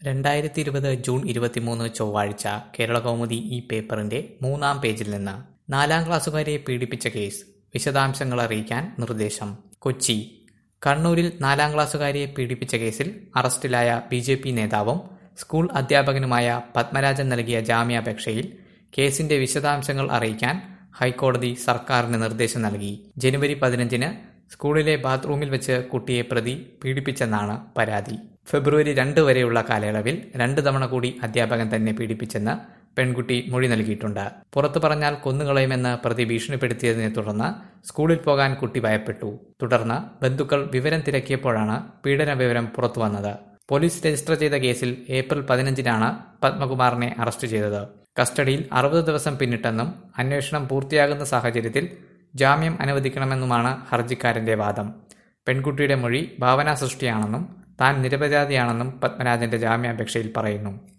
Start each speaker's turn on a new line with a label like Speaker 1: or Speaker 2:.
Speaker 1: രണ്ടായിരത്തി ഇരുപത് ജൂൺ ഇരുപത്തിമൂന്ന് ചൊവ്വാഴ്ച കേരളകൗമുദി ഈ പേപ്പറിന്റെ മൂന്നാം പേജിൽ നിന്ന് നാലാം ക്ലാസ്സുകാരെ പീഡിപ്പിച്ച കേസ് വിശദാംശങ്ങൾ അറിയിക്കാൻ നിർദ്ദേശം കൊച്ചി കണ്ണൂരിൽ നാലാം ക്ലാസ്സുകാരിയെ പീഡിപ്പിച്ച കേസിൽ അറസ്റ്റിലായ ബി ജെ പി നേതാവും സ്കൂൾ അധ്യാപകനുമായ പത്മരാജൻ നൽകിയ ജാമ്യാപേക്ഷയിൽ കേസിന്റെ വിശദാംശങ്ങൾ അറിയിക്കാൻ ഹൈക്കോടതി സർക്കാരിന് നിർദ്ദേശം നൽകി ജനുവരി പതിനഞ്ചിന് സ്കൂളിലെ ബാത്റൂമിൽ വെച്ച് കുട്ടിയെ പ്രതി പീഡിപ്പിച്ചെന്നാണ് പരാതി ഫെബ്രുവരി രണ്ട് വരെയുള്ള കാലയളവിൽ രണ്ട് തവണ കൂടി അധ്യാപകൻ തന്നെ പീഡിപ്പിച്ചെന്ന് പെൺകുട്ടി മൊഴി നൽകിയിട്ടുണ്ട് പുറത്തു പറഞ്ഞാൽ കൊന്നുകളയുമെന്ന് പ്രതി ഭീഷണിപ്പെടുത്തിയതിനെ തുടർന്ന് സ്കൂളിൽ പോകാൻ കുട്ടി ഭയപ്പെട്ടു തുടർന്ന് ബന്ധുക്കൾ വിവരം തിരക്കിയപ്പോഴാണ് പീഡന വിവരം പുറത്തുവന്നത് പോലീസ് രജിസ്റ്റർ ചെയ്ത കേസിൽ ഏപ്രിൽ പതിനഞ്ചിനാണ് പത്മകുമാറിനെ അറസ്റ്റ് ചെയ്തത് കസ്റ്റഡിയിൽ അറുപത് ദിവസം പിന്നിട്ടെന്നും അന്വേഷണം പൂർത്തിയാകുന്ന സാഹചര്യത്തിൽ ജാമ്യം അനുവദിക്കണമെന്നുമാണ് ഹർജിക്കാരന്റെ വാദം പെൺകുട്ടിയുടെ മൊഴി ഭാവനാ സൃഷ്ടിയാണെന്നും താൻ നിരപരാധിയാണെന്നും പത്മരാജന്റെ ജാമ്യാപേക്ഷയിൽ പറയുന്നു